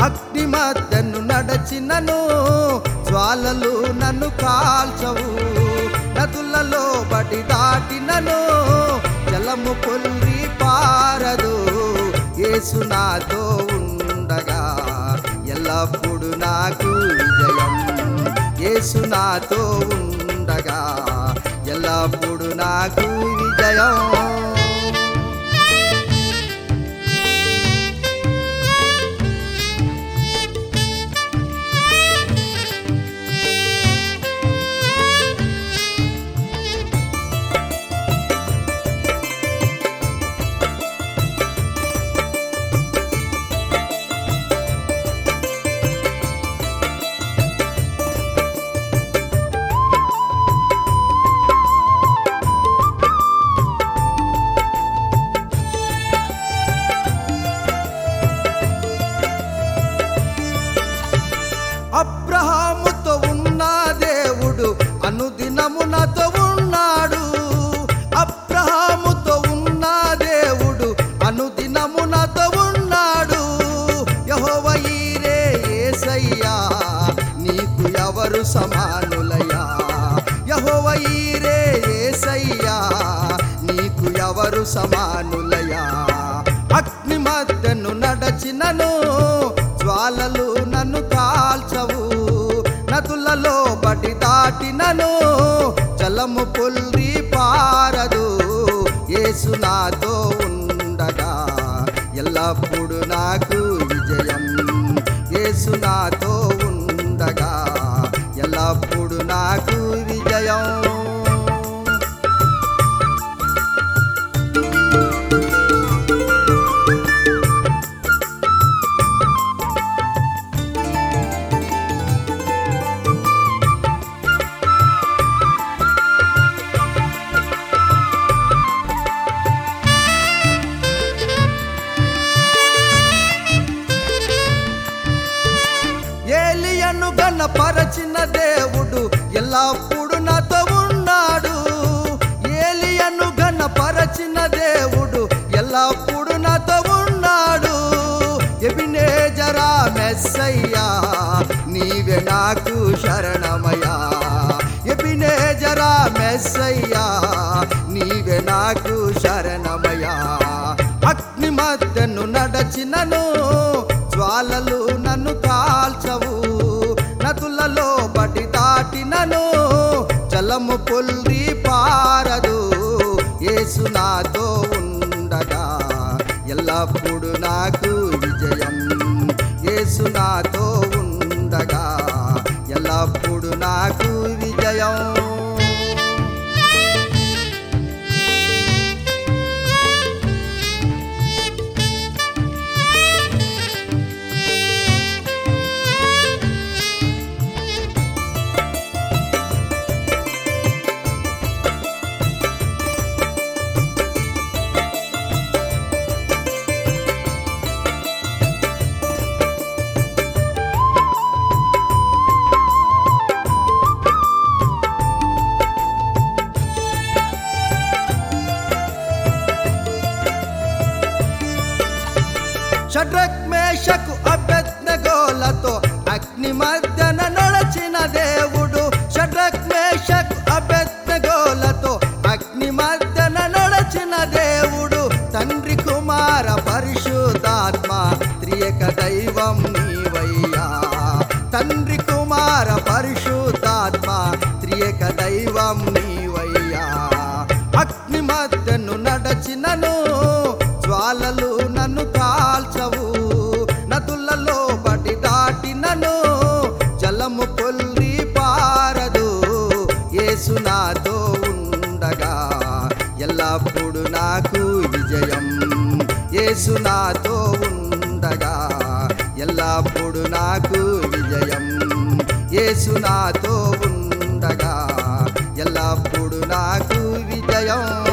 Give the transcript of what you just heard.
అగ్ని మధ్యను నడచినను జ్వాలలు నన్ను కాల్చవు నదులలో బడి దాటినను జలము పొల్లి పారదు యేసు నాతో ఉండగా ఎల్లప్పుడు నాకు విజయం యేసు నాతో ఉండగా ఎల్లప్పుడు నాకు విజయం అబ్రహాముతో ఉన్న దేవుడు అనుదినము నాతో ఉన్నాడు అబ్రహాముతో ఉన్న దేవుడు అనుదినము నాతో ఉన్నాడు యహోవ ఈరే యేసయ్యా నీకు ఎవరు సమానులయ్యా యహోవ ఈరే యేసయ్యా నీకు ఎవరు సమానులయ్యా అగ్ని మధ్యను నడచినను జ్వాలలు నన్ను కాల్చవు నదులలో బడి దాటినను జలము పొల్లి పారదు యేసు నాతో ఉండగా ఎల్లప్పుడు నాకు విజయం యేసు నాతో ఉండగా ఎల్లప్పుడు నాకు విజయం ఏలియను గణపరచిన దేవుడు ఎల్లప్పుడు నాతో ఉన్నాడు ఏలియను గణపరచిన దేవుడు ఎల్లప్పుడు నాతో ఉన్నాడు ఎబినేజరా మెస్సయ్యా నీవే నాకు శరణమయ్యా ఎబినేజరా మెస్సయ్యా నీవే నాకు శరణమయ్యా అగ్ని మధ్యను నడచినను జ్వాలలు నన్ను కాల్చవు నదులలో బడి దాటినను జలము పొల్లి పారదు యేసు నాతో ఉండగా ఎల్లప్పుడు నాకు విజయం యేసు నాతో ఉండగా ఎల్లప్పుడు నాకు విజయం షడ్రక్ మేషకు అభ్యర్థగోలతో అగ్ని మధ్యన నడచిన దేవుడు షడ్రక్ మేషకు అభ్యర్థగోలతో అగ్ని మధ్యన నడచిన దేవుడు తండ్రి కుమార పరిశుద్ధాత్మ త్రియక దైవం నీవయ్యా తండ్రి కుమార పరిశుద్ధాత్మ త్రియక దైవం నీవయ్యా అగ్ని మధ్యను నడచినను జ్వాలలు నన్ను కాల్చవు నదులలో బడి దాటినను జలము పొల్లి పారదు యేసు నాతో ఉండగా ఎల్లప్పుడు నాకు విజయం యేసు నాతో ఉండగా ఎల్లప్పుడు నాకు విజయం యేసు నాతో ఉండగా ఎల్లప్పుడు నాకు విజయం